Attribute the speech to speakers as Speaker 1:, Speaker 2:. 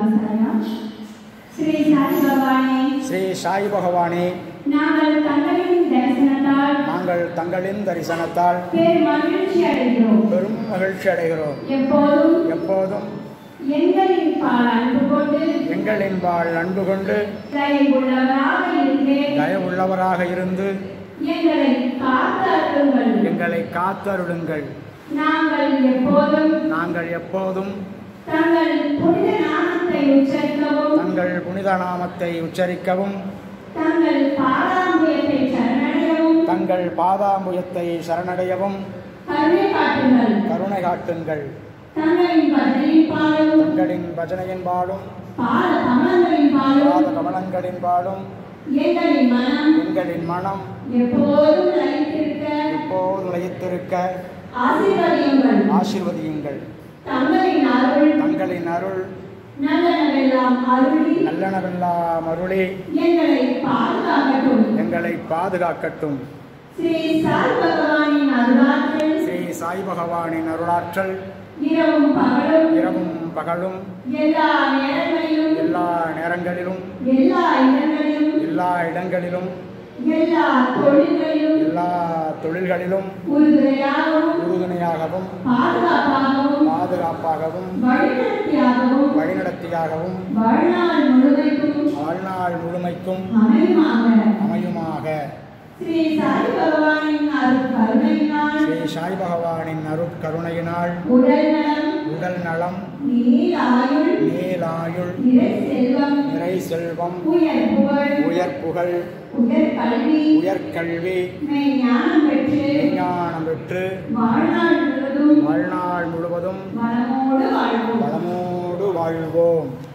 Speaker 1: சாய்ராஜ் ஸ்ரீ சாய் பகவானே
Speaker 2: ஸ்ரீ சாய் பகவானே
Speaker 1: நாங்கள் தங்களின் தரிசனத்தால்
Speaker 2: நாங்கள் தங்களின் தரிசனத்தால்
Speaker 1: பெரும் மகிழ்ச்சி அடைகிறோம்
Speaker 2: பெரும் மகிழ்ச்சி அடைகிறோம்
Speaker 1: எப்போதும்
Speaker 2: எப்போதும்
Speaker 1: எங்களின் பால் அன்பு கொண்டு
Speaker 2: எங்களின் வாழ் அன்பு கொண்டு
Speaker 1: தயவுள்ளவராக இருந்தே
Speaker 2: தயவுள்ளவராக இருந்து
Speaker 1: எங்களை காத்து அருளுங்கள்
Speaker 2: எங்களை காத்தருளுங்கள்
Speaker 1: நாங்கள் எப்போதும்
Speaker 2: நாங்கள் எப்போதும்
Speaker 1: தங்கள் புனித நாமத்தை உச்சரிக்கவும்
Speaker 2: தங்கள் புனித நாமத்தை உச்சரிக்கவும்
Speaker 1: தங்கள் பாதாம்புயத்தை சரணடையவும்
Speaker 2: தங்கள் பாதாம்புயத்தை சரணடையவும்
Speaker 1: கருணை காட்டுங்கள்
Speaker 2: கருணை காட்டுங்கள்
Speaker 1: தங்களின் பஜனையின் பாலும்
Speaker 2: தங்களின் பஜனையின் பாடும்
Speaker 1: பாத கமலங்களின் பாலும்
Speaker 2: பாத கமலங்களின் பாடும்
Speaker 1: எங்களின் மனம்
Speaker 2: எங்களின் மனம்
Speaker 1: எப்போதும் நிலைத்திருக்க
Speaker 2: எப்போது நிலைத்திருக்க
Speaker 1: ஆசீர்வதியுங்கள்
Speaker 2: ஆசீர்வதியுங்கள்
Speaker 1: தங்களின் அருள்
Speaker 2: தங்களின் அருள்
Speaker 1: நல்லனவெல்லாம் அருளி
Speaker 2: நல்லனவெல்லாம் அருளி
Speaker 1: எங்களை பாதுகாக்கட்டும்
Speaker 2: எங்களை பாதுகாக்கட்டும்
Speaker 1: ஸ்ரீ சாய் பகவானின் அருளாற்றல்
Speaker 2: ஸ்ரீ சாய் பகவானின் அருளாற்றல்
Speaker 1: இரவும் பகலும்
Speaker 2: இரவும் பகலும்
Speaker 1: எல்லா நேரங்களிலும்
Speaker 2: எல்லா நேரங்களிலும்
Speaker 1: எல்லா இடங்களிலும்
Speaker 2: எல்லா இடங்களிலும்
Speaker 1: எல்லா தொழில்களிலும்
Speaker 2: எல்லா தொழில்களிலும்
Speaker 1: உறுதுணையாகவும்
Speaker 2: உறுதுணையாகவும்
Speaker 1: பாதுகாப்பாகவும்
Speaker 2: பாதுகாப்பாகவும்
Speaker 1: வழிநடத்தியாகவும்
Speaker 2: வழிநடத்தியாகவும்
Speaker 1: வாழ்நாள் முழுமைக்கும்
Speaker 2: வாழ்நாள் முழுமைக்கும்
Speaker 1: அமையுமாக
Speaker 2: அமையுமாக
Speaker 1: ஸ்ரீ சாய் பகவானின் அருள் கருணையினால்
Speaker 2: ஸ்ரீ சாய் பகவானின் அருட்கருணையினால்
Speaker 1: உடல் நலம்
Speaker 2: உடல் நலம்
Speaker 1: நீல் ஆயுள்
Speaker 2: நீலாயுள்
Speaker 1: நிறை செல்வம்
Speaker 2: நிறை செல்வம்
Speaker 1: உயர் புகழ்
Speaker 2: உயர் புகழ்
Speaker 1: உயர் கல்வி
Speaker 2: உயர்கல்வி
Speaker 1: மெய் ஞானம் பெற்று
Speaker 2: விஞ்ஞானம் பெற்று
Speaker 1: வாழ்நாள் முழுவதும்
Speaker 2: வாழ்நாள் முழுவதும்
Speaker 1: வளமோடு வாழ்வோம்
Speaker 2: வளமோடு வாழ்வோம்